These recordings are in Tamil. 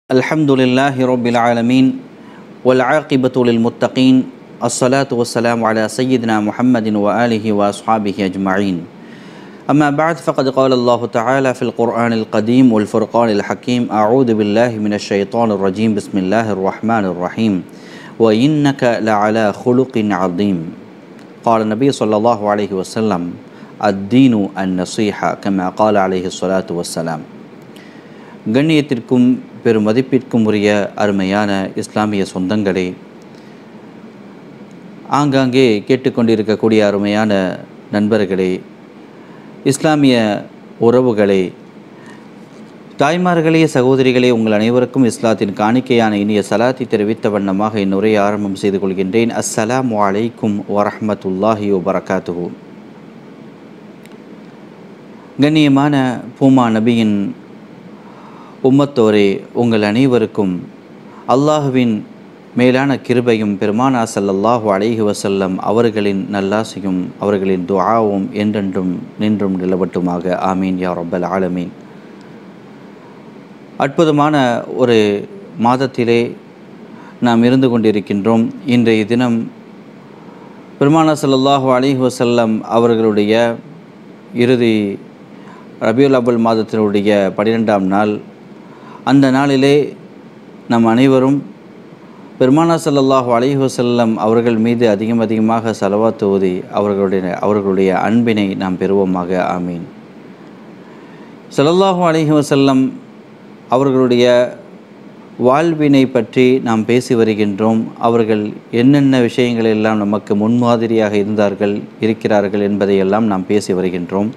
الحمد لله رب العالمين والعاقبة للمتقين الصلاة والسلام على سيدنا محمد وآله وأصحابه أجمعين أما بعد فقد قال الله تعالى في القرآن القديم والفرقان الحكيم أعوذ بالله من الشيطان الرجيم بسم الله الرحمن الرحيم وإنك لعلى خلق عظيم قال النبي صلى الله عليه وسلم الدين النصيحة كما قال عليه الصلاة والسلام கண்ணியத்திற்கும் பெரும் மதிப்பிற்கும் உரிய அருமையான இஸ்லாமிய சொந்தங்களே ஆங்காங்கே கேட்டுக்கொண்டிருக்கக்கூடிய அருமையான நண்பர்களே இஸ்லாமிய உறவுகளே தாய்மார்களே சகோதரிகளே உங்கள் அனைவருக்கும் இஸ்லாத்தின் காணிக்கையான இனிய சலாத்தி தெரிவித்த வண்ணமாக என் உரையை ஆரம்பம் செய்து கொள்கின்றேன் அஸ்ஸலாமு அலைக்கும் வரஹ்மத்துல்லாஹி வபரகாத்துஹு கண்ணியமான பூமா நபியின் உம்மத்தோரே உங்கள் அனைவருக்கும் அல்லாஹுவின் மேலான கிருபையும் பெருமானா ஸல்லல்லாஹு அலைஹி வஸல்லம் அவர்களின் நல்லாசையும் அவர்களின் துஆவும் என்றென்றும் நின்றும் நிலவட்டுமாக ஆமீன் யா ரப்பல் ஆலமீன் அற்புதமான ஒரு மாதத்திலே நாம் இருந்து கொண்டிருக்கின்றோம் இன்றைய தினம் பெருமானா ஸல்லல்லாஹு அலைஹி வஸல்லம் அவர்களுடைய இறுதி ரபியுல் அவ்வல் மாதத்தினுடைய பன்னிரெண்டாம் நாள் அந்த நாளிலே நம் அனைவரும் பெருமானா ஸல்லல்லாஹு அலைஹி வஸல்லம் அவர்கள் மீது அதிகம் அதிகமாக செலவாத்து ஓதி அவர்களுடைய அவர்களுடைய அன்பினை நாம் பெறுவோமாக ஆமீன் ஸல்லல்லாஹு அலைஹி வஸல்லம் அவர்களுடைய வாழ்வினை பற்றி நாம் பேசி வருகின்றோம் அவர்கள் என்னென்ன விஷயங்கள் எல்லாம் நமக்கு முன்மாதிரியாக இருந்தார்கள் இருக்கிறார்கள் என்பதையெல்லாம் நாம் பேசி வருகின்றோம்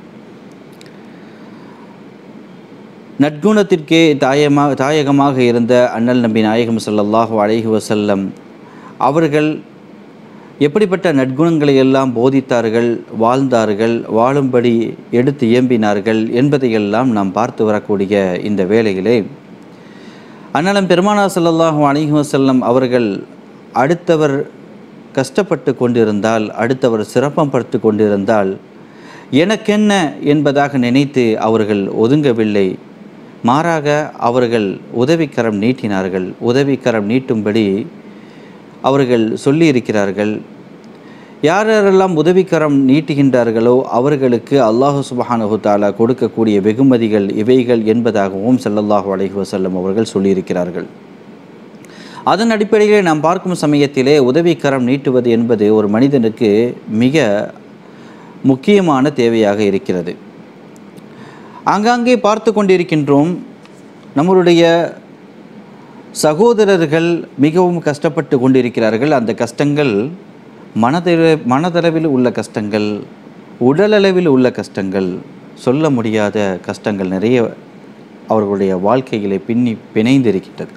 நற்குணத்திற்கே தாயமாக தாயகமாக இருந்த அண்ணல் நபி நாயகம் ஸல்லல்லாஹு அலைஹி வஸல்லம் அவர்கள் எப்படிப்பட்ட நற்குணங்களை எல்லாம் போதித்தார்கள் வாழ்ந்தார்கள் வாழும்படி எடுத்து இயம்பினார்கள் என்பதையெல்லாம் நாம் பார்த்து வரக்கூடிய இந்த வேளையிலே அண்ணலம் பெருமானா ஸல்லல்லாஹு அலைஹி வஸல்லம் அவர்கள் அடுத்தவர் கஷ்டப்பட்டு கொண்டிருந்தால் அடுத்தவர் சிரப்பம் படுத்து கொண்டிருந்தால் எனக்கென்ன என்பதாக நினைத்து அவர்கள் ஒதுங்கவில்லை மாறாக அவர்கள் உதவிக்கரம் நீட்டினார்கள் உதவிக்கரம் நீட்டும்படி அவர்கள் சொல்லியிருக்கிறார்கள் யார் யாரெல்லாம் உதவிக்கரம் நீட்டுகின்றார்களோ அவர்களுக்கு அல்லாஹு சுபஹானஹு தாலா கொடுக்கக்கூடிய வெகுமதிகள் இவைகள் என்பதாகவும் ஸல்லல்லாஹு அலைஹி வஸல்லம் அவர்கள் சொல்லியிருக்கிறார்கள் அதன் அடிப்படையிலே நாம் பார்க்கும் சமயத்திலே உதவிக்கரம் நீட்டுவது என்பது ஒரு மனிதனுக்கு மிக முக்கியமான தேவையாக இருக்கிறது ஆங்காங்கே பார்த்து கொண்டிருக்கின்றோம் நம்மளுடைய சகோதரர்கள் மிகவும் கஷ்டப்பட்டு கொண்டிருக்கிறார்கள் அந்த கஷ்டங்கள் மனதள மனதளவில் உள்ள கஷ்டங்கள் உடலளவில் உள்ள கஷ்டங்கள் சொல்ல முடியாத கஷ்டங்கள் நிறைய அவர்களுடைய வாழ்க்கையிலே பின்னி பிணைந்திருக்கின்றது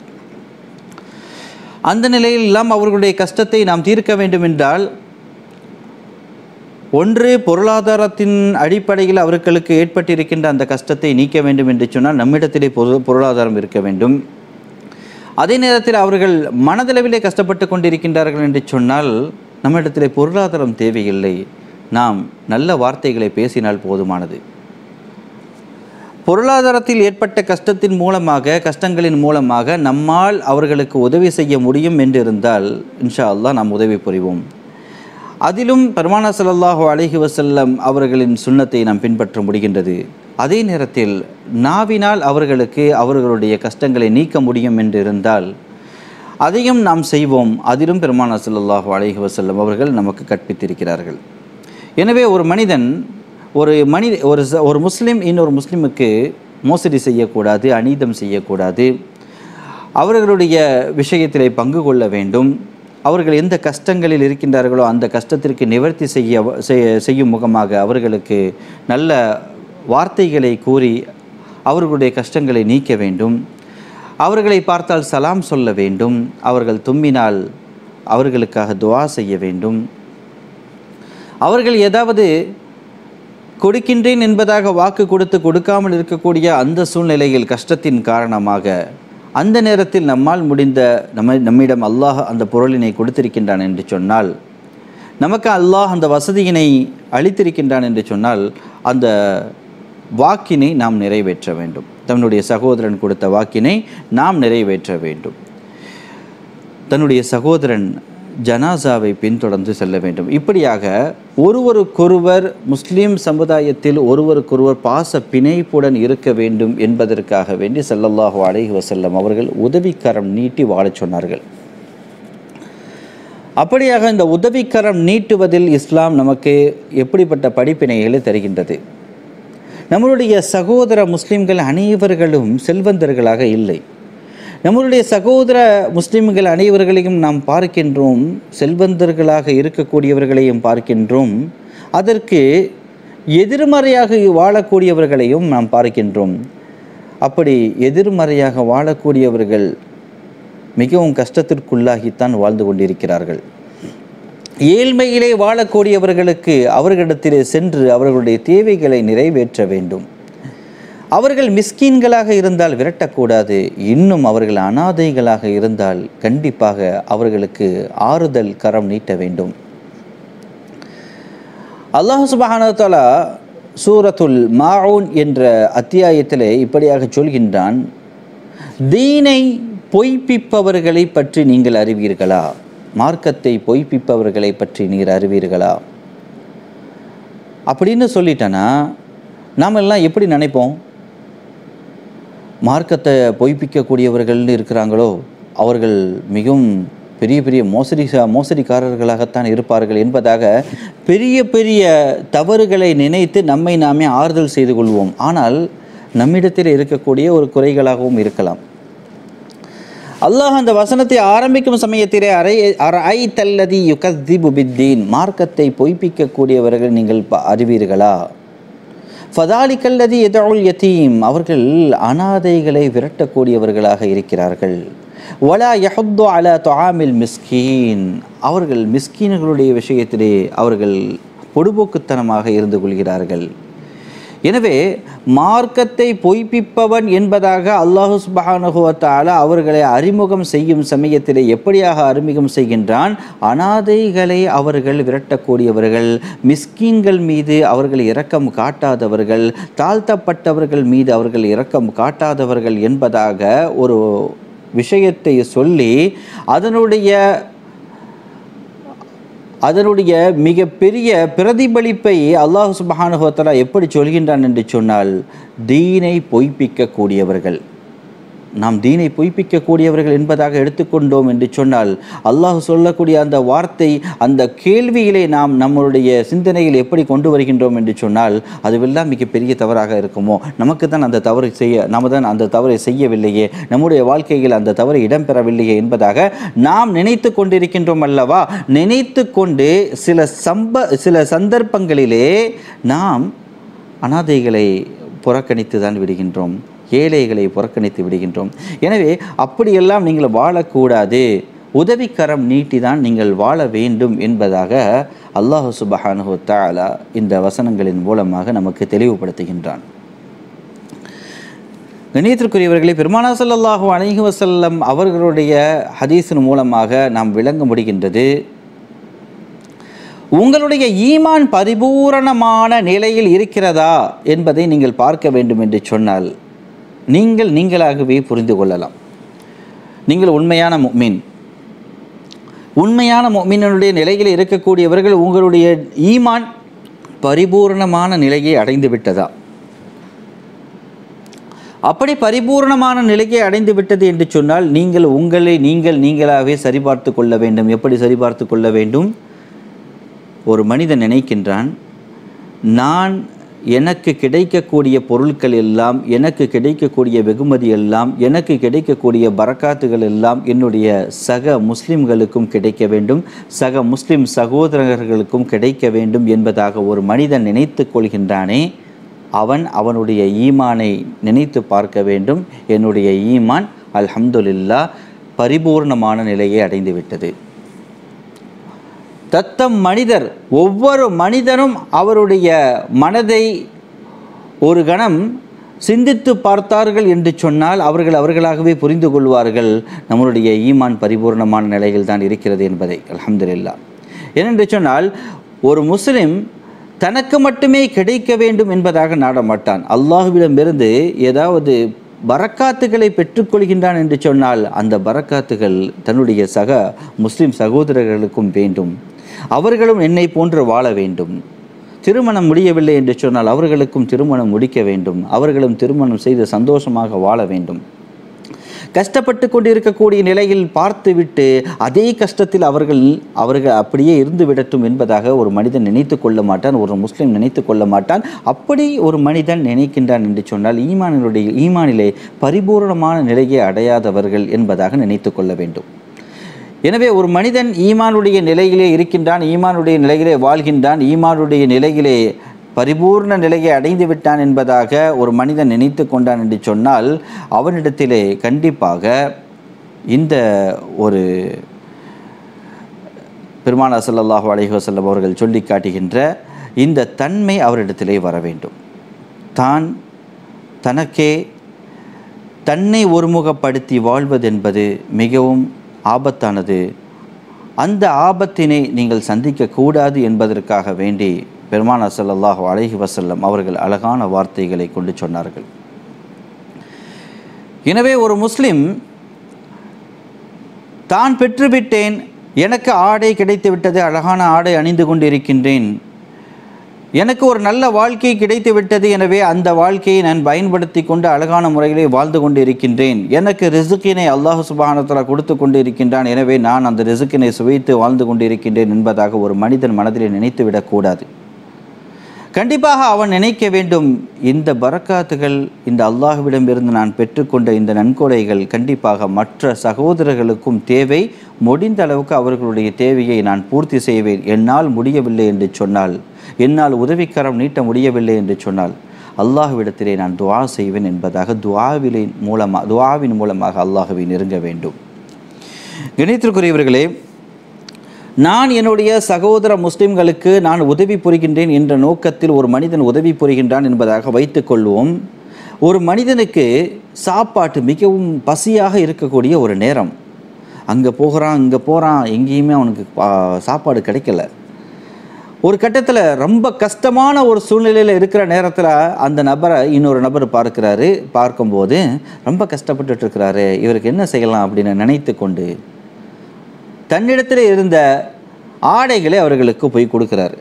அந்த நிலையில் எல்லாம் அவர்களுடைய கஷ்டத்தை நாம் தீர்க்க வேண்டும் என்றால் ஒன்று பொருளாதாரத்தின் அடிப்படையில் அவர்களுக்கு ஏற்பட்டிருக்கின்ற அந்த கஷ்டத்தை நீக்க வேண்டும் என்று சொன்னால் நம்மிடத்திலே பொரு பொருளாதாரம் இருக்க வேண்டும் அதே நேரத்தில் அவர்கள் மனதளவிலே கஷ்டப்பட்டு கொண்டிருக்கின்றார்கள் என்று சொன்னால் நம்மிடத்திலே பொருளாதாரம் தேவையில்லை நாம் நல்ல வார்த்தைகளை பேசினால் போதுமானது பொருளாதாரத்தில் ஏற்பட்ட கஷ்டத்தின் மூலமாக கஷ்டங்களின் மூலமாக நம்மால் அவர்களுக்கு உதவி செய்ய முடியும் என்றிருந்தால் இன்ஷா அல்லாஹ் நாம் உதவி புரிவோம் அதிலும் பெருமானா ஸல்லல்லாஹு அலைஹி வஸல்லம் அவர்களின் சுண்ணத்தை நாம் பின்பற்ற முடிகின்றது அதே நேரத்தில் நாவினால் அவர்களுக்கு அவர்களுடைய கஷ்டங்களை நீக்க முடியும் என்று இருந்தால் அதையும் நாம் செய்வோம் அதிலும் பெருமானா ஸல்லல்லாஹு அலைஹி வஸல்லம் அவர்கள் நமக்கு கற்பித்திருக்கிறார்கள் எனவே ஒரு மனிதன் ஒரு மனித ஒரு ச- ஒரு முஸ்லீம் இன்னொரு முஸ்லீமுக்கு மோசடி செய்யக்கூடாது அநீதம் செய்யக்கூடாது அவர்களுடைய விஷயத்திலே பங்கு கொள்ள வேண்டும் அவர்கள் எந்த கஷ்டங்களில் இருக்கின்றார்களோ அந்த கஷ்டத்திற்கு நிவர்த்தி செய்ய செய்ய- செய்யும் முகமாக அவர்களுக்கு நல்ல வார்த்தைகளை கூறி அவர்களுடைய கஷ்டங்களை நீக்க வேண்டும் அவர்களை பார்த்தால் சலாம் சொல்ல வேண்டும் அவர்கள் தும்மினால் அவர்களுக்காக துவா செய்ய வேண்டும் அவர்கள் ஏதாவது கொடுக்கின்றேன் என்பதாக வாக்கு கொடுத்து கொடுக்காமல் இருக்கக்கூடிய அந்த சூழ்நிலையில் கஷ்டத்தின் காரணமாக அந்த நேரத்தில் நம்மால் முடிந்த நம்ம நம்மிடம் அல்லாஹ் அந்த பொருளினை கொடுத்திருக்கின்றான் என்று சொன்னால் நமக்கு அல்லாஹ் அந்த வசதியினை அளித்திருக்கின்றான் என்று சொன்னால் அந்த வாக்கினை நாம் நிறைவேற்ற வேண்டும் தன்னுடைய சகோதரன் கொடுத்த வாக்கினை நாம் நிறைவேற்ற வேண்டும் தன்னுடைய சகோதரன் ஜனாசாவை பின்தொடர்ந்து செல்ல வேண்டும் இப்படியாக ஒருவருக்கொருவர் முஸ்லீம் சமுதாயத்தில் ஒருவருக்கொருவர் பாச பிணைப்புடன் இருக்க வேண்டும் என்பதற்காக வேண்டி ஸல்லல்லாஹு அலைஹி வஸல்லம் அவர்கள் உதவிக்கரம் நீட்டி வாழச் சொன்னார்கள் அப்படியாக இந்த உதவிக்கரம் நீட்டுவதில் இஸ்லாம் நமக்கு எப்படிப்பட்ட படிப்பினைகளை தருகின்றது நம்மளுடைய சகோதர முஸ்லிம்கள் அனைவர்களும் செல்வந்தர்களாக இல்லை நம்மளுடைய சகோதர முஸ்லிம்கள் அனைவர்களையும் நாம் பார்க்கின்றோம் செல்வந்தர்களாக இருக்கக்கூடியவர்களையும் பார்க்கின்றோம் அதற்கு எதிர்மறையாக வாழக்கூடியவர்களையும் நாம் பார்க்கின்றோம் அப்படி எதிர்மறையாக வாழக்கூடியவர்கள் மிகவும் கஷ்டத்திற்குள்ளாகித்தான் வாழ்ந்து கொண்டிருக்கிறார்கள் ஏழ்மையிலே வாழக்கூடியவர்களுக்கு அவர்களிடத்திலே சென்று அவர்களுடைய தேவைகளை நிறைவேற்ற வேண்டும் அவர்கள் மிஸ்கீன்களாக இருந்தால் விரட்டக்கூடாது இன்னும் அவர்கள் அனாதைகளாக இருந்தால் கண்டிப்பாக அவர்களுக்கு ஆறுதல் கரம் நீட்ட வேண்டும் அல்லாஹ் சுபஹானத்தாலா சூரத்துல் மாவுன் என்ற அத்தியாயத்திலே இப்படியாக சொல்கின்றான் தீனை பொய்ப்பிப்பவர்களை பற்றி நீங்கள் அறிவீர்களா மார்க்கத்தை பொய்ப்பிப்பவர்களை பற்றி நீர் அறிவீர்களா அப்படின்னு சொல்லிட்டேன்னா நாம் எல்லாம் எப்படி நினைப்போம் மார்க்கத்தை பொய்ப்பிக்கக்கூடியவர்கள்னு இருக்கிறாங்களோ அவர்கள் மிகவும் பெரிய பெரிய மோசடி மோசடிக்காரர்களாகத்தான் இருப்பார்கள் என்பதாக பெரிய பெரிய தவறுகளை நினைத்து நம்மை நாமே ஆறுதல் செய்து கொள்வோம் ஆனால் நம்மிடத்தில் இருக்கக்கூடிய ஒரு குறைகளாகவும் இருக்கலாம் அல்லாஹ் அந்த வசனத்தை ஆரம்பிக்கும் சமயத்திலே அரை அரை தல்லதி யுகத்திபு பித்தீன் மார்க்கத்தை பொய்ப்பிக்கக்கூடியவர்கள் நீங்கள் ப- அறிவீர்களா ஃபதாலிக்கல்லதி எதவுல் யதீம் அவர்கள் அனாதைகளை விரட்டக்கூடியவர்களாக இருக்கிறார்கள் வலா யஹுத்து அலா தொஆமில் மிஸ்கீன் அவர்கள் மிஸ்கீன்களுடைய விஷயத்திலே அவர்கள் பொடுபோக்குத்தனமாக இருந்து கொள்கிறார்கள் எனவே மார்க்கத்தை பொய்ப்பிப்பவன் என்பதாக அல்லாஹு சுப்ஹானஹு வ தஆலா அவர்களை அறிமுகம் செய்யும் சமயத்திலே எப்படியாக அறிமுகம் செய்கின்றான் அனாதைகளை அவர்கள் விரட்டக்கூடியவர்கள் மிஸ்கீன்கள் மீது அவர்கள் இரக்கம் காட்டாதவர்கள் தாழ்த்தப்பட்டவர்கள் மீது அவர்கள் இரக்கம் காட்டாதவர்கள் என்பதாக ஒரு விஷயத்தை சொல்லி அதனுடைய அதனுடைய மிகப்பெரிய பிரதிபலிப்பை அல்லாஹ் சுப்ஹானஹு வ தஆலா எப்படி சொல்கின்றான் என்று சொன்னால் தீனை பொய்ப்பிக்கக்கூடியவர்கள் நாம் தீனை பொய்ப்பிக்கக்கூடியவர்கள் என்பதாக எடுத்துக்கொண்டோம் என்று சொன்னால் அல்லாஹ் சொல்லக்கூடிய அந்த வார்த்தை அந்த கேள்வியிலே நாம் நம்மளுடைய சிந்தனையில் எப்படி கொண்டு வருகின்றோம் என்று சொன்னால் அதுவெல்லாம் மிகப்பெரிய தவறாக இருக்குமோ நமக்கு தான் அந்த தவறு செய்ய நாம தான் அந்த தவறை செய்யவில்லையே நம்முடைய வாழ்க்கையில் அந்த தவறு இடம்பெறவில்லையே என்பதாக நாம் நினைத்து கொண்டிருக்கின்றோம் அல்லவா நினைத்து கொண்டு சில சம்ப சில சந்தர்ப்பங்களிலே நாம் அனாதைகளை புறக்கணித்து தான் விடுகின்றோம் ஏழைகளை புறக்கணித்து விடுகின்றோம் எனவே அப்படியெல்லாம் நீங்கள் வாழக்கூடாது உதவிக்கரம் நீட்டி தான் நீங்கள் வாழ வேண்டும் என்பதாக அல்லாஹு சுபஹானுஹு தஆலா இந்த வசனங்களின் மூலமாக நமக்கு தெளிவுபடுத்துகின்றான் கணியத்திற்குரியவர்களே பெருமானா ஸல்லல்லாஹு அலைஹி வஸல்லம் அவர்களுடைய ஹதீஸின் மூலமாக நாம் விளங்க முடிகின்றது உங்களுடைய ஈமான் பரிபூரணமான நிலையில் இருக்கிறதா என்பதை நீங்கள் பார்க்க வேண்டும் என்று சொன்னால் நீங்கள் நீங்களாகவே புரிந்து கொள்ளலாம் நீங்கள் உண்மையான முஃமின் உண்மையான முஃமினுடைய நிலையில் இருக்கக்கூடியவர்கள் உங்களுடைய ஈமான் பரிபூரணமான நிலையை அடைந்து விட்டதா அப்படி பரிபூரணமான நிலையை அடைந்து விட்டது என்று சொன்னால் நீங்கள் உங்களை நீங்கள் நீங்களாகவே சரிபார்த்து கொள்ள வேண்டும் எப்படி சரிபார்த்து கொள்ள வேண்டும் ஒரு மனிதன் நினைக்கின்றான் நான் எனக்கு கிடைக்கக்கூடிய பொருட்கள் எல்லாம் எனக்கு கிடைக்கக்கூடிய வெகுமதி எல்லாம் எனக்கு கிடைக்கக்கூடிய பரக்காத்துகள் எல்லாம் என்னுடைய சக முஸ்லிம்களுக்கும் கிடைக்க வேண்டும் சக முஸ்லிம் சகோதரர்களுக்கும் கிடைக்க வேண்டும் என்பதாக ஒரு மனிதன் நினைத்து கொள்கின்றானே அவன் அவனுடைய ஈமானை நினைத்து பார்க்க வேண்டும் என்னுடைய ஈமான் அல்ஹம்துலில்லா பரிபூர்ணமான நிலையை அடைந்து விட்டது தத்தம் மனிதர் ஒவ்வொரு மனிதனும் அவருடைய மனதை ஒரு கணம் சிந்தித்து பார்த்தார்கள் என்று சொன்னால் அவர்கள் அவர்களாகவே புரிந்து கொள்வார்கள் நம்மளுடைய ஈமான் பரிபூர்ணமான நிலையில் தான் இருக்கிறது என்பதை அல்ஹம்துலில்லா ஏனென்று சொன்னால் ஒரு முஸ்லிம் தனக்கு மட்டுமே கிடைக்க வேண்டும் என்பதாக நாட மாட்டான் அல்லாஹுவிடமிருந்து ஏதாவது பரக்காத்துகளை பெற்றுக்கொள்கின்றான் என்று சொன்னால் அந்த பரக்காத்துகள் தன்னுடைய சக முஸ்லிம் சகோதரர்களுக்கும் வேண்டும் அவர்களும் என்னை போன்று வாழ வேண்டும் திருமணம் முடியவில்லை என்று சொன்னால் அவர்களுக்கும் திருமணம் முடிக்க வேண்டும் அவர்களும் திருமணம் செய்து சந்தோஷமாக வாழ வேண்டும் கஷ்டப்பட்டு கொண்டிருக்கக்கூடிய நிலையில் பார்த்துவிட்டு அதே கஷ்டத்தில் அவர்கள் அவர்கள் அப்படியே இருந்து விடட்டும் என்பதாக ஒரு மனிதன் நினைத்து கொள்ள மாட்டான் ஒரு முஸ்லீம் நினைத்து கொள்ள மாட்டான் அப்படி ஒரு மனிதன் நினைக்கின்றான் என்று சொன்னால் ஈமானினுடைய ஈமானிலே பரிபூர்ணமான நிலையை அடையாதவர்கள் என்பதாக நினைத்து கொள்ள வேண்டும் எனவே ஒரு மனிதன் ஈமானுடைய நிலையிலே இருக்கின்றான் ஈமானுடைய நிலையிலே வாழ்கின்றான் ஈமானுடைய நிலையிலே பரிபூர்ண நிலையை அடைந்து விட்டான் என்பதாக ஒரு மனிதன் நினைத்து கொண்டான் என்று சொன்னால் அவனிடத்திலே கண்டிப்பாக இந்த ஒரு பெருமானா ஸல்லல்லாஹு அலைஹி வஸல்லம் அவர்கள் சொல்லி காட்டுகின்ற இந்த தன்மை அவரிடத்திலே வர வேண்டும் தான் தனக்கே தன்னை ஒருமுகப்படுத்தி வாழ்வதென்பது மிகவும் ஆபத்தானது அந்த ஆபத்தினை நீங்கள் சந்திக்கக்கூடாது என்பதற்காக வேண்டி பெருமானா ஸல்லல்லாஹு அலைஹி வஸல்லம் அவர்கள் அழகான வார்த்தைகளை கொண்டு சொன்னார்கள் எனவே ஒரு முஸ்லிம் தான் பெற்றுவிட்டேன் எனக்கு ஆடை கிடைத்து விட்டது அழகான ஆடை அணிந்து கொண்டிருக்கின்றேன் எனக்கு ஒரு நல்ல வாழ்க்கை கிடைத்து விட்டது எனவே அந்த வாழ்க்கையை நான் பயன்படுத்தி கொண்டு அழகான முறையிலே வாழ்ந்து கொண்டு இருக்கின்றேன் எனக்கு ரிசுக்கினை அல்லாஹ் சுபானத்தில் கொடுத்து கொண்டு இருக்கின்றான் எனவே நான் அந்த ரிசுக்கினை சுவைத்து வாழ்ந்து கொண்டு இருக்கின்றேன் என்பதாக ஒரு மனிதன் மனதிலே நினைத்து விடக்கூடாது கண்டிப்பாக அவன் நினைக்க வேண்டும் இந்த பரக்காத்துகள் இந்த அல்லாஹ்விடம் இருந்து நான் பெற்றுக்கொண்ட இந்த நன்கொடைகள் கண்டிப்பாக மற்ற சகோதரர்களுக்கும் தேவை முடிந்த அளவுக்கு அவர்களுடைய தேவையை நான் பூர்த்தி செய்வேன் என்னால் முடியவில்லை என்று சொன்னால் என்னால் உதவிக்கரம் நீட்ட முடியவில்லை என்று சொன்னால் அல்லாஹ்விடத்திலே நான் துஆ செய்வேன் என்பதாக துஆவிலின் மூலமாக துஆவின் மூலமாக அல்லாஹுவை நெருங்க வேண்டும் கணித்திற்குரியவர்களே நான் என்னுடைய சகோதர முஸ்லிம்களுக்கு நான் உதவி புரிகின்றேன் என்ற நோக்கத்தில் ஒரு மனிதன் உதவி புரிகின்றான் என்பதாக வைத்துக்கொள்வோம் ஒரு மனிதனுக்கு சாப்பாட்டு மிகவும் பசியாக இருக்கக்கூடிய ஒரு நேரம் அங்கே போகிறான் இங்கே போகிறான் எங்கேயுமே அவனுக்கு பா- சாப்பாடு கிடைக்கல ஒரு கட்டத்தில் ரொம்ப கஷ்டமான ஒரு சூழ்நிலையில் இருக்கிற நேரத்தில் அந்த நபரை இன்னொரு நபர் பார்க்கிறாரு பார்க்கும்போது ரொம்ப கஷ்டப்பட்டுட்டு இருக்கிறாரு இவருக்கு என்ன செய்யலாம் அப்படின்னு நினைத்து கொண்டு தன்னிடத்தில் இருந்த ஆடைகளை அவர்களுக்கு போய் கொடுக்கிறார்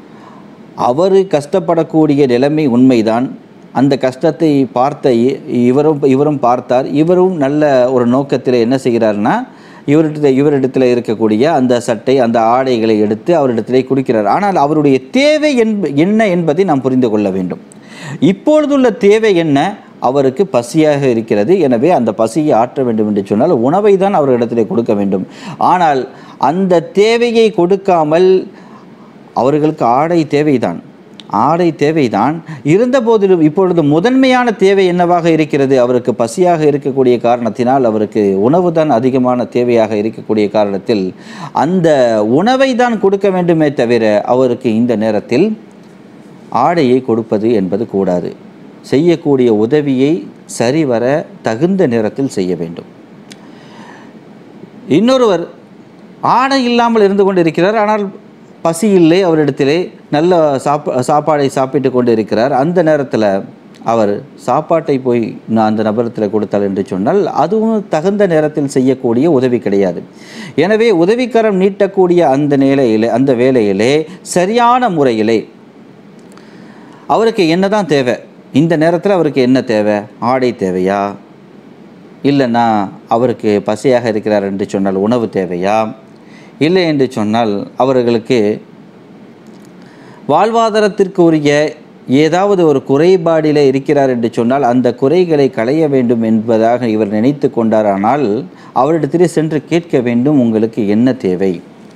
அவர் கஷ்டப்படக்கூடிய நிலைமை உண்மைதான் அந்த கஷ்டத்தை பார்த்த இ- இவரும் இவரும் பார்த்தார் இவரும் நல்ல ஒரு நோக்கத்தில் என்ன செய்கிறார்னா இவரிடத்தில் இவரிடத்தில் இருக்கக்கூடிய அந்த சட்டை அந்த ஆடைகளை எடுத்து அவரிடத்திலே கொடுக்கிறார் ஆனால் அவருடைய தேவை என்ப என்ன என்பதை நாம் புரிந்து கொள்ள வேண்டும் இப்பொழுதுள்ள தேவை என்ன அவருக்கு பசியாக இருக்கிறது எனவே அந்த பசியை ஆற்ற வேண்டும் என்று சொன்னால் உணவை தான் அவர்களிடத்திலே கொடுக்க வேண்டும் ஆனால் அந்த தேவையை கொடுக்காமல் அவர்களுக்கு ஆடை தேவைதான் ஆடை தேவைதான் இருந்த போதிலும் இப்பொழுது முதன்மையான தேவை என்னவாக இருக்கிறது அவருக்கு பசியாக இருக்கக்கூடிய காரணத்தினால் அவருக்கு உணவு தான் அதிகமான தேவையாக இருக்கக்கூடிய காரணத்தில் அந்த உணவை தான் கொடுக்க வேண்டுமே தவிர அவருக்கு இந்த நேரத்தில் ஆடையை கொடுப்பது என்பது கூடாது செய்யக்கூடிய உதவியை சரிவர தகுந்த நேரத்தில் செய்ய வேண்டும் இன்னொருவர் ஆடை இல்லாமல் இருந்து கொண்டிருக்கிறார் ஆனால் பசி இல்லை அவரிடத்திலே நல்ல சாப்பா சாப்பாடை சாப்பிட்டு கொண்டு இருக்கிறார் அந்த நேரத்தில் அவர் சாப்பாட்டை போய் நான் அந்த நபரத்தில் கொடுத்தால் என்று சொன்னால் அதுவும் தகுந்த நேரத்தில் செய்யக்கூடிய உதவி கிடையாது எனவே உதவிக்கரம் நீட்டக்கூடிய அந்த நிலையிலே அந்த வேலையிலே சரியான முறையிலே அவருக்கு என்னதான் தேவை இந்த நேரத்தில் அவருக்கு என்ன தேவை ஆடை தேவையா இல்லைன்னா அவருக்கு பசியாக இருக்கிறார் என்று சொன்னால் உணவு தேவையா இல்லை என்று சொன்னால் அவர்களுக்கு வாழ்வாதாரத்திற்கு உரிய ஏதாவது ஒரு குறைபாடிலே இருக்கிறார் என்று சொன்னால் அந்த குறைகளை களைய வேண்டும் என்பதாக இவர் நினைத்து கொண்டாரானால் அவரிடத்திலே சென்று கேட்க வேண்டும் உங்களுக்கு என்ன தேவை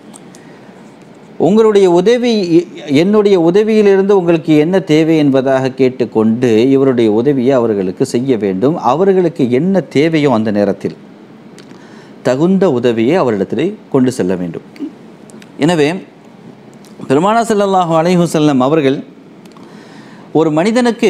உங்களுடைய உதவி என்னுடைய உதவியிலிருந்து உங்களுக்கு என்ன தேவை என்பதாக கேட்டுக்கொண்டு இவருடைய உதவியை அவர்களுக்கு செய்ய வேண்டும் அவர்களுக்கு என்ன தேவையோ அந்த நேரத்தில் தகுந்த உதவியை அவரிடத்திலே கொண்டு செல்ல வேண்டும் எனவே பெருமானா ஸல்லல்லாஹு அலைஹி வஸல்லம் அவர்கள் ஒரு மனிதனுக்கு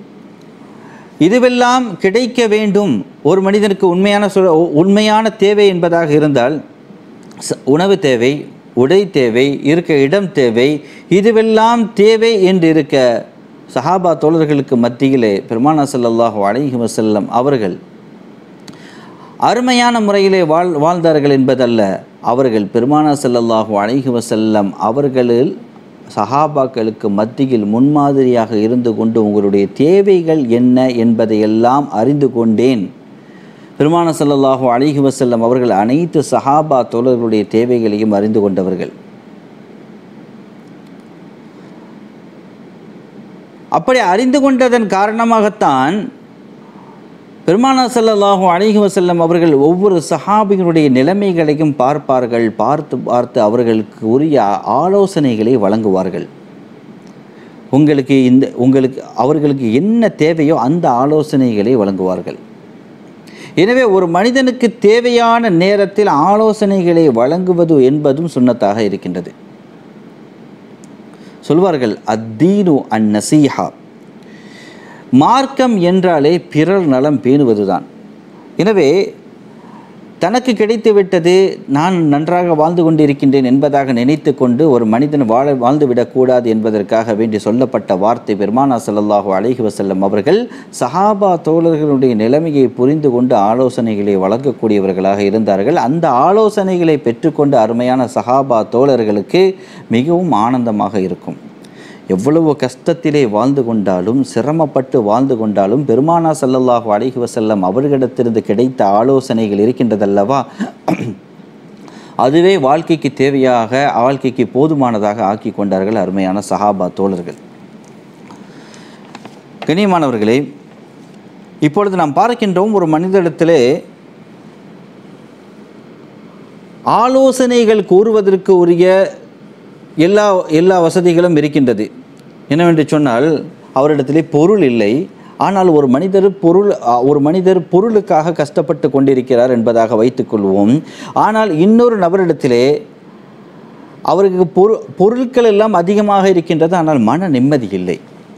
இதுவெல்லாம் கிடைக்க வேண்டும் ஒரு மனிதனுக்கு உண்மையான சொல் உண்மையான தேவை என்பதாக இருந்தால் ச- உணவு தேவை உடை தேவை இருக்க இடம் தேவை இதுவெல்லாம் தேவை என்று இருக்க சஹாபா தோழர்களுக்கு மத்தியிலே பெருமானா ஸல்லல்லாஹு அலைஹி வஸல்லம் அவர்கள் அருமையான முறையிலே வாழ் வாழ்ந்தார்கள் என்பதல்ல அவர்கள் பெருமானா ஸல்லல்லாஹு அலைஹி வஸல்லம் அவர்களில் சஹாபாக்களுக்கு மத்தியில் முன்மாதிரியாக இருந்து கொண்டு உங்களுடைய தேவைகள் என்ன என்பதையெல்லாம் அறிந்து கொண்டேன் பெருமான ஸல்லல்லாஹு அலைஹி வஸல்லம் அவர்கள் அனைத்து சஹாபா தோழர்களுடைய தேவைகளையும் அறிந்து கொண்டவர்கள் அப்படி அறிந்து கொண்டதன் காரணமாகத்தான் பெருமானா ஸல்லல்லாஹு அலைஹி வஸல்லம் அவர்கள் ஒவ்வொரு சஹாபிகளுடைய நிலைமைகளையும் பார்ப்பார்கள் பார்த்து பார்த்து அவர்களுக்கு உரிய ஆலோசனைகளை வழங்குவார்கள் உங்களுக்கு இந்த உங்களுக்கு அவர்களுக்கு என்ன தேவையோ அந்த ஆலோசனைகளை வழங்குவார்கள் எனவே ஒரு மனிதனுக்கு தேவையான நேரத்தில் ஆலோசனைகளை வழங்குவது என்பதும் சுன்னத்தாக இருக்கின்றது சொல்வார்கள் அத்தீனு அன் நசீஹா மார்க்கம் என்றாலே பிறர் நலம் பேணுவதுதான் எனவே தனக்கு கிடைத்து விட்டது நான் நன்றாக வாழ்ந்து கொண்டிருக்கின்றேன் என்பதாக நினைத்து கொண்டு ஒரு மனிதன் வாழ வாழ்ந்து விடக்கூடாது என்பதற்காக வேண்டி சொல்லப்பட்ட வார்த்தை பெருமானா ஸல்லல்லாஹு அலைஹி வஸல்லம் அவர்கள் சஹாபா தோழர்களுடைய நிலைமையை புரிந்து கொண்டு ஆலோசனைகளை வழங்கக்கூடியவர்களாக இருந்தார்கள் அந்த ஆலோசனைகளை பெற்றுக்கொண்டு அருமையான சஹாபா தோழர்களுக்கு மிகவும் ஆனந்தமாக இருக்கும் எவ்வளவு கஷ்டத்திலே வாழ்ந்து கொண்டாலும் சிரமப்பட்டு வாழ்ந்து கொண்டாலும் பெருமானா ஸல்லல்லாஹு அலைஹி வஸல்லம் அவர்களிடத்திலிருந்து கிடைத்த ஆலோசனைகள் இருக்கின்றதல்லவா அதுவே வாழ்க்கைக்கு தேவையாக வாழ்க்கைக்கு போதுமானதாக ஆக்கி கொண்டார்கள் அருமையான சஹாபா தோழர்கள் கண்ணியமானவர்களே இப்பொழுது நாம் பார்க்கின்றோம் ஒரு மனிதனிடத்திலே ஆலோசனைகள் கூறுவதற்கு உரிய எல்லா எல்லா வசதிகளும் இருக்கின்றது என்னவென்று சொன்னால் அவரிடத்திலே பொருள் இல்லை ஆனால் ஒரு மனிதர் பொருள் அ, ஒரு மனிதர் பொருளுக்காக கஷ்டப்பட்டு கொண்டிருக்கிறார் என்பதாக வைத்துக்கொள்வோம் ஆனால் இன்னொரு நபரிடத்திலே அவருக்கு பொரு பொருட்கள் எல்லாம் அதிகமாக இருக்கின்றது ஆனால் மன நிம்மதி இல்லை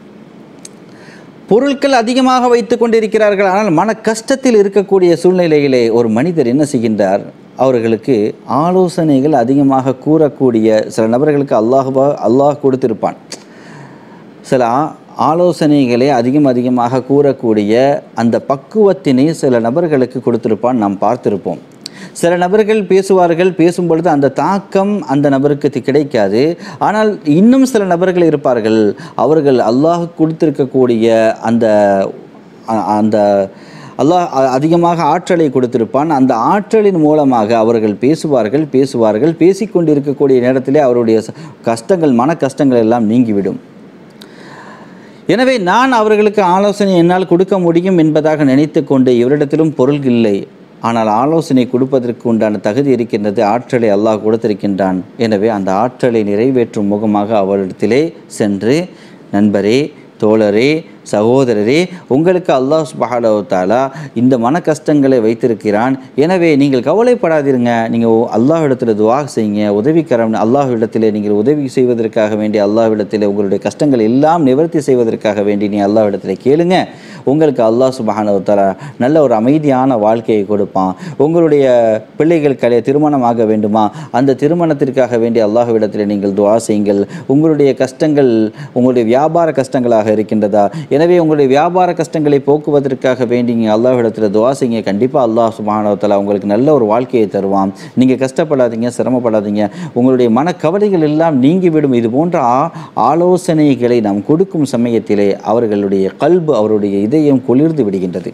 பொருட்கள் அதிகமாக வைத்து கொண்டிருக்கிறார்கள் ஆனால் மன கஷ்டத்தில் இருக்கக்கூடிய சூழ்நிலையிலே ஒரு மனிதர் என்ன செய்கின்றார் அவர்களுக்கு ஆலோசனைகள் அதிகமாக கூறக்கூடிய சில நபர்களுக்கு அல்லாஹுவா அல்லாஹ் கொடுத்திருப்பான் சில ஆ- ஆலோசனைகளை அதிகம் அதிகமாக கூறக்கூடிய அந்த பக்குவத்தினை சில நபர்களுக்கு கொடுத்திருப்பான் நாம் பார்த்திருப்போம் சில நபர்கள் பேசுவார்கள் பேசும் பொழுது அந்த தாக்கம் அந்த நபருக்கு தி- கிடைக்காது ஆனால் இன்னும் சில நபர்கள் இருப்பார்கள் அவர்கள் அல்லாஹ் கொடுத்திருக்கக்கூடிய அந்த அ- அந்த அல்லாஹ் அ- அதிகமாக ஆற்றலை கொடுத்திருப்பான் அந்த ஆற்றலின் மூலமாக அவர்கள் பேசுவார்கள் பேசுவார்கள் பேசிக்கொண்டிருக்கக்கூடிய நேரத்திலே அவருடைய ச- கஷ்டங்கள் மன கஷ்டங்கள் எல்லாம் நீங்கிவிடும் எனவே நான் அவர்களுக்கு ஆலோசனை என்னால் கொடுக்க முடியும் என்பதாக நினைத்து கொண்டு இவரிடத்திலும் பொருள் இல்லை ஆனால் ஆலோசனை கொடுப்பதற்கு உண்டான தகுதி இருக்கின்றது ஆற்றலை அல்லாஹ் கொடுத்திருக்கின்றான் எனவே அந்த ஆற்றலை நிறைவேற்றும் முகமாக அவரிடத்திலே சென்று நண்பரே தோழரே சகோதரரே உங்களுக்கு அல்லாஹ் சுபஹானஹு தஆலா இந்த மன கஷ்டங்களை வைத்திருக்கிறான் எனவே நீங்கள் கவலைப்படாதீருங்க நீங்கள் அல்லாஹ்விடத்தில் துவா செய்யுங்க உதவிக்கரம் அல்லாஹ்விடத்திலே நீங்கள் உதவி செய்வதற்காக வேண்டி அல்லாஹ்விடத்திலே உங்களுடைய கஷ்டங்கள் எல்லாம் நிவர்த்தி செய்வதற்காக வேண்டி நீ அல்லாஹ்விடத்தில் கேளுங்க உங்களுக்கு அல்லாஹ் சுபஹானஹு தஆலா நல்ல ஒரு அமைதியான வாழ்க்கையை கொடுப்பான் உங்களுடைய பிள்ளைகள் கலை திருமணமாக வேண்டுமா அந்த திருமணத்திற்காக வேண்டி அல்லாஹ்விடத்தில் நீங்கள் துவா செய்யுங்கள் உங்களுடைய கஷ்டங்கள் உங்களுடைய வியாபார கஷ்டங்களாக இருக்கின்றதா எனவே உங்களுடைய வியாபார கஷ்டங்களை போக்குவதற்காக வேண்டி நீங்கள் அல்லாஹ்விடத்தில் துவா செய்யுங்க கண்டிப்பாக அல்லாஹ் சுப்ஹானஹு தஆலா உங்களுக்கு நல்ல ஒரு வாழ்க்கையை தருவான் நீங்கள் கஷ்டப்படாதீங்க சிரமப்படாதீங்க உங்களுடைய மனக்கவலைகள் எல்லாம் நீங்கிவிடும் இது போன்ற ஆ- ஆலோசனைகளை நாம் கொடுக்கும் சமயத்திலே அவர்களுடைய கல்பு அவருடைய இதயம் குளிர்ந்து விடுகின்றது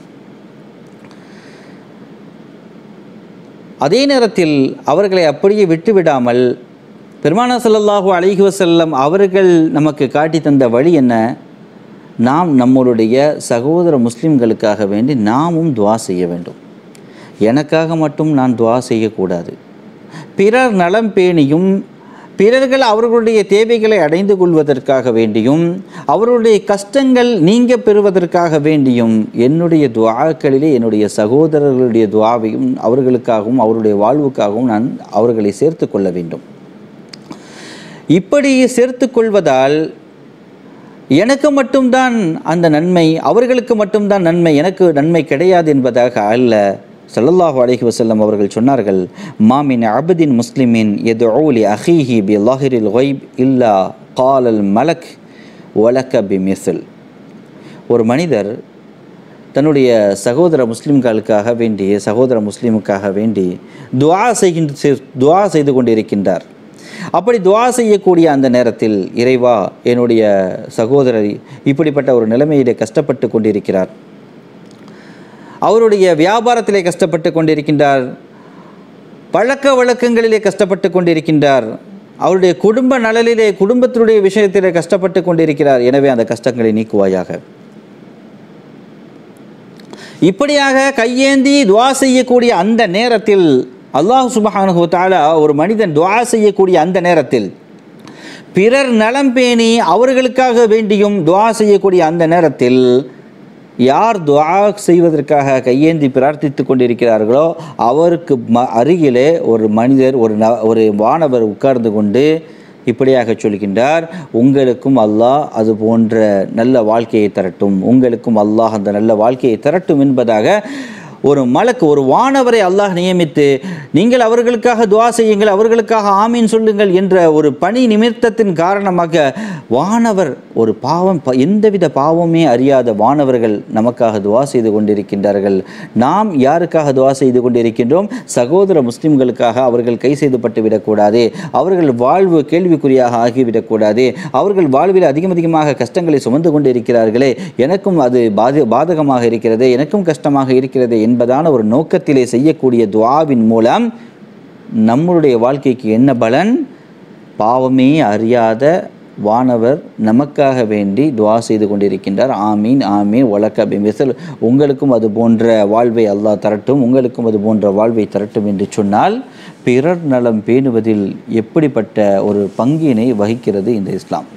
அதே நேரத்தில் அவர்களை அப்படியே விட்டுவிடாமல் பெருமானா ஸல்லல்லாஹு அலைஹி வஸல்லம் அவர்கள் நமக்கு காட்டி தந்த வழி என்ன நாம் நம்மளுடைய சகோதர முஸ்லிம்களுக்காக வேண்டி நாமும் துவா செய்ய வேண்டும் எனக்காக மட்டும் நான் துவா செய்யக்கூடாது பிறர் நலம் பேணியும் பிறர்கள் அவர்களுடைய தேவைகளை அடைந்து கொள்வதற்காக வேண்டியும் அவர்களுடைய கஷ்டங்கள் நீங்க பெறுவதற்காக வேண்டியும் என்னுடைய துவாக்களிலே என்னுடைய சகோதரர்களுடைய துவாவையும் அவர்களுக்காகவும் அவருடைய வாழ்வுக்காகவும் நான் அவர்களை சேர்த்து கொள்ள வேண்டும் இப்படி சேர்த்து கொள்வதால் எனக்கு மட்டும்தான் அந்த நன்மை அவர்களுக்கு மட்டும்தான் நன்மை எனக்கு நன்மை கிடையாது என்பதாக அல்ல ஸல்லல்லாஹு அலைஹி வஸல்லம் அவர்கள் சொன்னார்கள் மாமின் அபதின் முஸ்லிமின் எது ஓலி அஹீஹி பி லாஹிரில் ஒய்ப் இல்லா காலல் மலக் வலக்க பி மிசில் ஒரு மனிதர் தன்னுடைய சகோதர முஸ்லிம்களுக்காக வேண்டி சகோதர முஸ்லிமுக்காக வேண்டி துஆ செய்கின்ற துஆ செய்து கொண்டிருக்கின்றார் அப்படி துஆ செய்யக்கூடிய அந்த நேரத்தில் இறைவா என்னுடைய சகோதரர் இப்படிப்பட்ட ஒரு நிலைமையிலே கஷ்டப்பட்டு கொண்டிருக்கிறார் அவருடைய வியாபாரத்திலே கஷ்டப்பட்டு கொண்டிருக்கின்றார் பழக்க வழக்கங்களிலே கஷ்டப்பட்டு கொண்டிருக்கின்றார் அவருடைய குடும்ப நலனிலே குடும்பத்தினுடைய விஷயத்திலே கஷ்டப்பட்டு கொண்டிருக்கிறார் எனவே அந்த கஷ்டங்களை நீக்குவாயாக இப்படியாக கையேந்தி துவா செய்யக்கூடிய அந்த நேரத்தில் அல்லாஹ் சுபஹானஹு தஆலா ஒரு மனிதன் துவா செய்யக்கூடிய அந்த நேரத்தில் பிறர் நலம் பேணி அவர்களுக்காக வேண்டியும் துவா செய்யக்கூடிய அந்த நேரத்தில் யார் துவா செய்வதற்காக கையேந்தி பிரார்த்தித்து கொண்டிருக்கிறார்களோ அவருக்கு ம அருகிலே ஒரு மனிதர் ஒரு ந ஒரு வானவர் உட்கார்ந்து கொண்டு இப்படியாக சொல்கின்றார் உங்களுக்கும் அல்லாஹ் அது போன்ற நல்ல வாழ்க்கையை தரட்டும் உங்களுக்கும் அல்லாஹ் அந்த நல்ல வாழ்க்கையை தரட்டும் என்பதாக ஒரு மலக்கு ஒரு வானவரை அல்லாஹ் நியமித்து நீங்கள் அவர்களுக்காக துவா செய்யுங்கள் அவர்களுக்காக ஆமீன் சொல்லுங்கள் என்ற ஒரு பணி நிமித்தத்தின் காரணமாக வானவர் ஒரு பாவம் ப- எந்தவித பாவமே அறியாத வானவர்கள் நமக்காக துவா செய்து கொண்டிருக்கின்றார்கள் நாம் யாருக்காக துவா செய்து கொண்டிருக்கின்றோம் சகோதர முஸ்லிம்களுக்காக அவர்கள் கை செய்துபட்டு விடக்கூடாது அவர்கள் வாழ்வு கேள்விக்குறியாக ஆகிவிடக்கூடாது அவர்கள் வாழ்வில் அதிகம் அதிகமாக கஷ்டங்களை சுமந்து கொண்டிருக்கிறார்களே எனக்கும் அது பாதி பாதகமாக இருக்கிறது எனக்கும் கஷ்டமாக இருக்கிறது என்பதான ஒரு நோக்கத்திலே செய்யக்கூடிய துஆவின் மூலம் நம்மளுடைய வாழ்க்கைக்கு என்ன பலன் பாவமே அறியாத வானவர் நமக்காக வேண்டி துஆ செய்து கொண்டிருக்கின்றார் ஆமீன் ஆமீன் வழக்க பிமிசல் உங்களுக்கும் அது போன்ற வாழ்வை அல்லாஹ் தரட்டும் உங்களுக்கும் அது போன்ற வாழ்வை தரட்டும் என்று சொன்னால் பிறர் நலம் பேணுவதில் எப்படிப்பட்ட ஒரு பங்கினை வகிக்கிறது இந்த இஸ்லாம்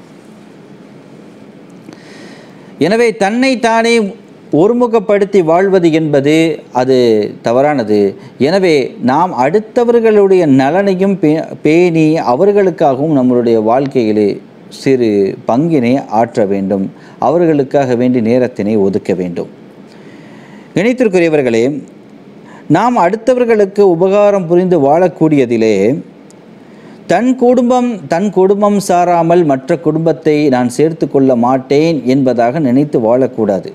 எனவே தன்னை தானே ஒருமுகப்படுத்தி வாழ்வது என்பது அது தவறானது எனவே நாம் அடுத்தவர்களுடைய நலனையும் பே- பேணி அவர்களுக்காகவும் நம்மளுடைய வாழ்க்கையிலே சிறு பங்கினை ஆற்ற வேண்டும் அவர்களுக்காக வேண்டி நேரத்தினை ஒதுக்க வேண்டும் இணைத்திற்குரியவர்களே நாம் அடுத்தவர்களுக்கு உபகாரம் புரிந்து வாழக்கூடியதிலே தன் குடும்பம் தன் குடும்பம் சாராமல் மற்ற குடும்பத்தை நான் சேர்த்து கொள்ள மாட்டேன் என்பதாக நினைத்து வாழக்கூடாது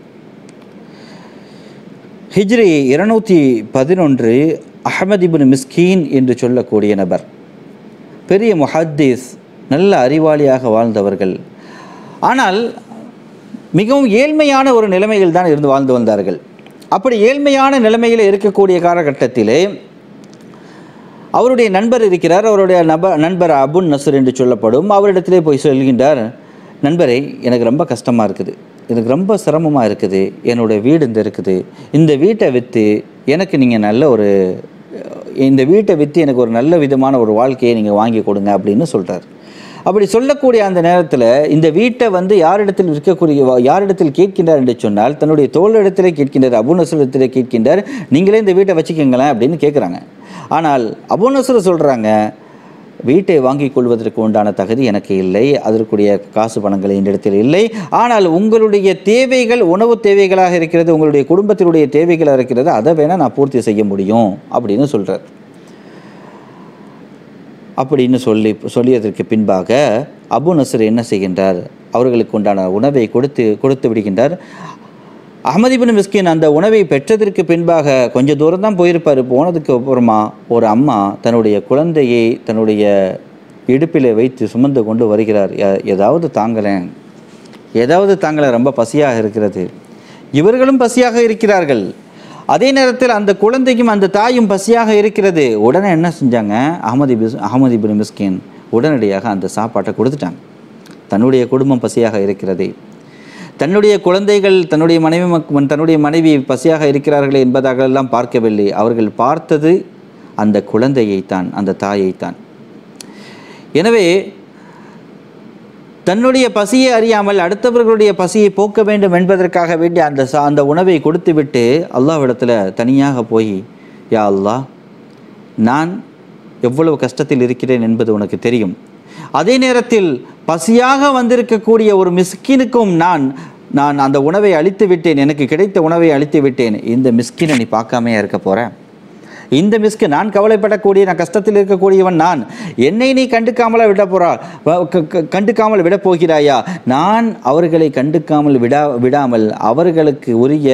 ஹிஜ்ரி இருநூற்றி பதினொன்று அஹமது இப்னு மிஸ்கீன் என்று சொல்லக்கூடிய நபர் பெரிய முஹத்தீஸ் நல்ல அறிவாளியாக வாழ்ந்தவர்கள் ஆனால் மிகவும் ஏழ்மையான ஒரு நிலைமையில் தான் இருந்து வாழ்ந்து வந்தார்கள் அப்படி ஏழ்மையான நிலைமையில் இருக்கக்கூடிய காலகட்டத்திலே அவருடைய நண்பர் இருக்கிறார் அவருடைய நப நண்பர் அபுன் நசர் என்று சொல்லப்படும் அவரிடத்திலே போய் சொல்கின்றார் நண்பரே எனக்கு ரொம்ப கஷ்டமாக இருக்குது எனக்கு ரொம்ப சிரமமாக இருக்குது என்னுடைய வீடு இந்த இருக்குது இந்த வீட்டை விற்று எனக்கு நீங்கள் நல்ல ஒரு இந்த வீட்டை விற்று எனக்கு ஒரு நல்ல விதமான ஒரு வாழ்க்கையை நீங்கள் வாங்கி கொடுங்க அப்படின்னு சொல்கிறார் அப்படி சொல்லக்கூடிய அந்த நேரத்தில் இந்த வீட்டை வந்து யாரிடத்தில் விற்கக்கூடிய யாரிடத்தில் கேட்கின்றார் என்று சொன்னால் தன்னுடைய தோளிடத்திலே கேட்கின்றார் அபு நசுரத்திலே கேட்கின்றார் நீங்களே இந்த வீட்டை வச்சுக்கோங்களேன் அப்படின்னு கேட்குறாங்க ஆனால் அபு நசுர சொல்கிறாங்க வீட்டை வாங்கிக் கொள்வதற்கு உண்டான தகுதி எனக்கு இல்லை அதற்குரிய காசு பணங்கள் என்னிடத்தில் இல்லை ஆனால் உங்களுடைய தேவைகள் உணவு தேவைகளாக இருக்கிறது உங்களுடைய குடும்பத்தினுடைய தேவைகளாக இருக்கிறது அதை வேணால் நான் பூர்த்தி செய்ய முடியும் அப்படின்னு சொல்கிறார் அப்படின்னு சொல்லி சொல்லியதற்கு பின்பாக அபு நசர் என்ன செய்கின்றார் அவர்களுக்கு உண்டான உணவை கொடுத்து கொடுத்து விடுகின்றார் அஹமது இப்னு மிஸ்கின் அந்த உணவை பெற்றதற்கு பின்பாக கொஞ்சம் தூரம் தான் போயிருப்பார் போனதுக்கு அப்புறமா ஒரு அம்மா தன்னுடைய குழந்தையை தன்னுடைய இடுப்பில் வைத்து சுமந்து கொண்டு வருகிறார் "எ- ஏதாவது தாங்களேன் ஏதாவது தாங்களே ரொம்ப பசியாக இருக்கிறது இவர்களும் பசியாக இருக்கிறார்கள் அதே நேரத்தில் அந்த குழந்தைக்கும் அந்த தாயும் பசியாக இருக்கிறது உடனே என்ன செஞ்சாங்க அகமது பிஸ் அகமது இபின் மிஸ்கின் உடனடியாக அந்த சாப்பாட்டை கொடுத்துட்டாங்க தன்னுடைய குடும்பம் பசியாக இருக்கிறது தன்னுடைய குழந்தைகள் தன்னுடைய மனைவி மக்- தன்னுடைய மனைவி பசியாக இருக்கிறார்களே என்பதாக எல்லாம் பார்க்கவில்லை அவர்கள் பார்த்தது அந்த குழந்தையைத்தான் அந்த தாயைத்தான் எனவே தன்னுடைய பசியை அறியாமல் அடுத்தவர்களுடைய பசியை போக்க வேண்டும் என்பதற்காக வேண்டி அந்த சா அந்த உணவை கொடுத்துவிட்டு அல்லாஹ்விடத்தில் தனியாக போய் யா அல்லாஹ் நான் எவ்வளவு கஷ்டத்தில் இருக்கிறேன் என்பது உனக்கு தெரியும் அதே நேரத்தில் பசியாக வந்திருக்கக்கூடிய ஒரு மிஸ்கினுக்கும் நான் நான் அந்த உணவை அழித்து விட்டேன் எனக்கு கிடைத்த உணவை அழித்து விட்டேன் இந்த மிஸ்கினை நீ பார்க்காமையா இருக்க போற இந்த மிஸ்கு நான் கவலைப்படக்கூடிய நான் கஷ்டத்தில் இருக்கக்கூடியவன் நான் என்னை நீ கண்டுக்காமலா விட போறா வ- க- க- கண்டுக்காமல் விட போகிறாயா நான் அவர்களை கண்டுக்காமல் விடா விடாமல் அவர்களுக்கு உரிய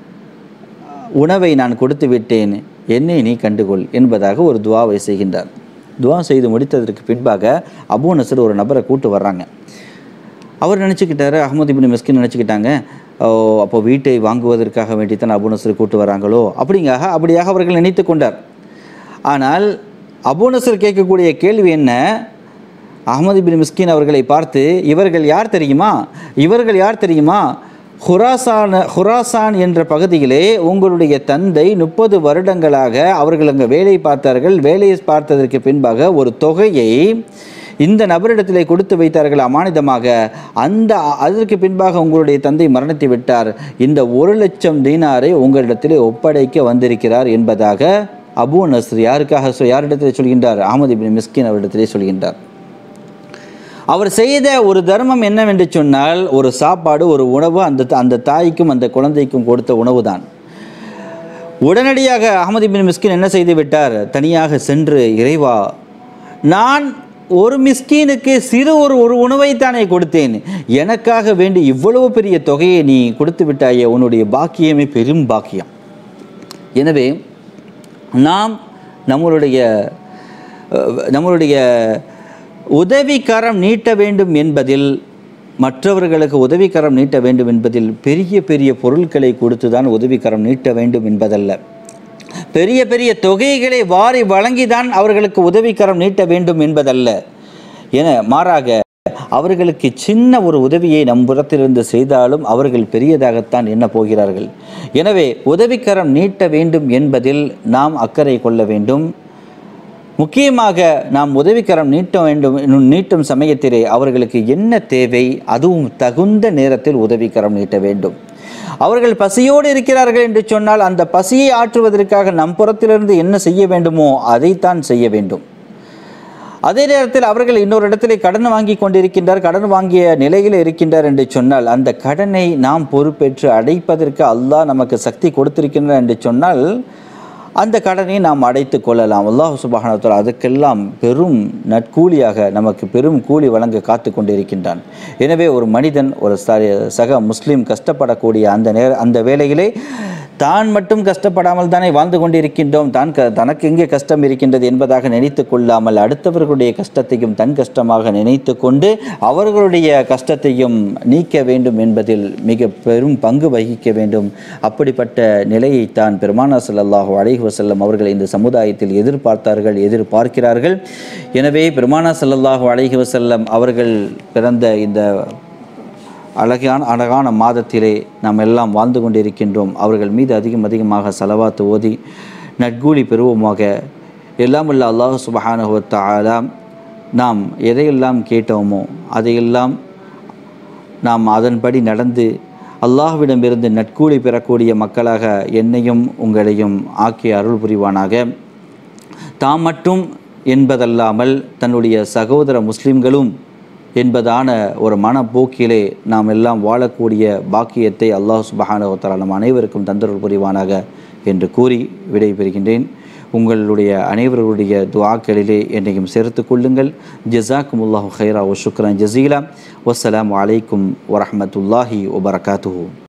உணவை நான் கொடுத்து விட்டேன் என்னை நீ கண்டுகொள் என்பதாக ஒரு துவாவை செய்கின்றார் துவா செய்து முடித்ததற்கு பின்பாக அபூ நசர் ஒரு நபரை கூட்டு வர்றாங்க அவர் நினச்சிக்கிட்டாரு அகமது இபின் மிஸ்கின் நினச்சிக்கிட்டாங்க ஓ அப்போ வீட்டை வாங்குவதற்காக வேண்டித்தான் அபு நசர் கூட்டு வராங்களோ அப்படிங்காக அப்படியாக அவர்கள் நினைத்து கொண்டார் ஆனால் அபு நசர் கேட்கக்கூடிய கேள்வி என்ன அகமது பின் மிஸ்கின் அவர்களை பார்த்து இவர்கள் யார் தெரியுமா இவர்கள் யார் தெரியுமா ஹுராசான ஹுராசான் என்ற பகுதியிலே உங்களுடைய தந்தை முப்பது வருடங்களாக அவர்கள் அங்கே வேலை பார்த்தார்கள் வேலையை பார்த்ததற்கு பின்பாக ஒரு தொகையை இந்த நபரிடத்திலே கொடுத்து வைத்தார்கள் அமானிதமாக அந்த அதற்கு பின்பாக உங்களுடைய தந்தை மரணித்து விட்டார் இந்த ஒரு லட்சம் தீனாரை உங்களிடத்திலே ஒப்படைக்க வந்திருக்கிறார் என்பதாக அபூ நஸ்ர் யாருக்காக சொ- யாரிடத்திலே சொல்கின்றார் அகமது பின் மிஸ்கின் அவரிடத்திலே சொல்கின்றார் அவர் செய்த ஒரு தர்மம் என்னவென்று சொன்னால் ஒரு சாப்பாடு ஒரு உணவு அந்த அந்த தாய்க்கும் அந்த குழந்தைக்கும் கொடுத்த உணவு தான் உடனடியாக அகமது பின் மிஸ்கின் என்ன செய்து விட்டார் தனியாக சென்று இறைவா நான் ஒரு மிஸ்கீனுக்கு சிறு ஒரு ஒரு உணவைத்தானே கொடுத்தேன் எனக்காக வேண்டி இவ்வளவு பெரிய தொகையை நீ கொடுத்து விட்டாயே உன்னுடைய பாக்கியமே பெரும் பாக்கியம் எனவே நாம் நம்மளுடைய அஹ், நம்மளுடைய உதவிக்கரம் நீட்ட வேண்டும் என்பதில் மற்றவர்களுக்கு உதவிக்கரம் நீட்ட வேண்டும் என்பதில் பெரிய பெரிய பொருட்களை கொடுத்து தான் உதவிக்கரம் நீட்ட வேண்டும் என்பதல்ல பெரிய பெரிய தொகைகளை வாரி வழங்கிதான் அவர்களுக்கு உதவிக்கரம் நீட்ட வேண்டும் என்பதல்ல என மாறாக அவர்களுக்கு சின்ன ஒரு உதவியை நம் புறத்திலிருந்து செய்தாலும் அவர்கள் பெரியதாகத்தான் எண்ண போகிறார்கள் எனவே உதவிக்கரம் நீட்ட வேண்டும் என்பதில் நாம் அக்கறை கொள்ள வேண்டும் முக்கியமாக நாம் உதவிக்கரம் நீட்ட வேண்டும் என்னும் நீட்டும் சமயத்திலே அவர்களுக்கு என்ன தேவை அதுவும் தகுந்த நேரத்தில் உதவிக்கரம் நீட்ட வேண்டும் அவர்கள் பசியோடு இருக்கிறார்கள் என்று சொன்னால் அந்த பசியை ஆற்றுவதற்காக நம் புறத்திலிருந்து என்ன செய்ய வேண்டுமோ அதைத்தான் செய்ய வேண்டும் அதே நேரத்தில் அவர்கள் இன்னொரு இடத்திலே கடன் வாங்கி கொண்டிருக்கின்றார் கடன் வாங்கிய நிலையில் இருக்கின்றார் என்று சொன்னால் அந்த கடனை நாம் பொறுப்பேற்று அடைப்பதற்கு அல்லாஹ் நமக்கு சக்தி கொடுத்திருக்கின்றார் என்று சொன்னால் அந்த கடனை நாம் அடைத்து கொள்ளலாம் அல்லாஹ் சுபஹானத்தால் அதுக்கெல்லாம் பெரும் நற்கூலியாக நமக்கு பெரும் கூலி வழங்க காத்து கொண்டிருக்கின்றான் எனவே ஒரு மனிதன் ஒரு ச- சக முஸ்லீம் கஷ்டப்படக்கூடிய அந்த நேர அந்த வேளையிலே தான் மட்டும் கஷ்டப்படாமல் தானே வாழ்ந்து கொண்டிருக்கின்றோம் தான் க தனக்கு எங்கே கஷ்டம் இருக்கின்றது என்பதாக நினைத்து கொள்ளாமல் அடுத்தவர்களுடைய கஷ்டத்தையும் தன் கஷ்டமாக நினைத்து கொண்டு அவர்களுடைய கஷ்டத்தையும் நீக்க வேண்டும் என்பதில் மிக பெரும் பங்கு வகிக்க வேண்டும் அப்படிப்பட்ட நிலையைத்தான் பெருமானா ஸல்லல்லாஹு அலைஹி வஸல்லம் அவர்கள் இந்த சமுதாயத்தில் எதிர்பார்த்தார்கள் எதிர்பார்க்கிறார்கள் எனவே பெருமானா ஸல்லல்லாஹு அலைஹி வஸல்லம் அவர்கள் பிறந்த இந்த அழகான அழகான மாதத்திலே நாம் எல்லாம் வாழ்ந்து கொண்டிருக்கின்றோம் அவர்கள் மீது அதிகம் அதிகமாக செலவாத்து ஓதி நட்கூலி பெறுவோமாக எல்லாம் உள்ள அல்லாஹ் சுபஹானஹு வ தஆலா நாம் எதையெல்லாம் கேட்டோமோ அதையெல்லாம் நாம் அதன்படி நடந்து அல்லாஹ்விடமிருந்து நட்கூலி பெறக்கூடிய மக்களாக என்னையும் உங்களையும் ஆக்கி அருள் புரிவானாக தாம் மட்டும் என்பதல்லாமல் தன்னுடைய சகோதர முஸ்லிம்களும் என்பதான ஒரு மனப்போக்கிலே நாம் எல்லாம் வாழக்கூடிய பாக்கியத்தை அல்லாஹ் சுபஹானஹு வ தஆலா நம் அனைவருக்கும் தந்தருள் புரிவானாக என்று கூறி விடைபெறுகின்றேன் உங்களுடைய அனைவருடைய துஆக்களிலே என்னையும் சேர்த்து கொள்ளுங்கள் ஜஸாக்குமுல்லாஹு ஹைரா வ ஷுக்ரன் ஜசீலா வஸ்ஸலாமு அலைக்கும் வரஹ்மத்துல்லாஹி வபரகாத்துஹு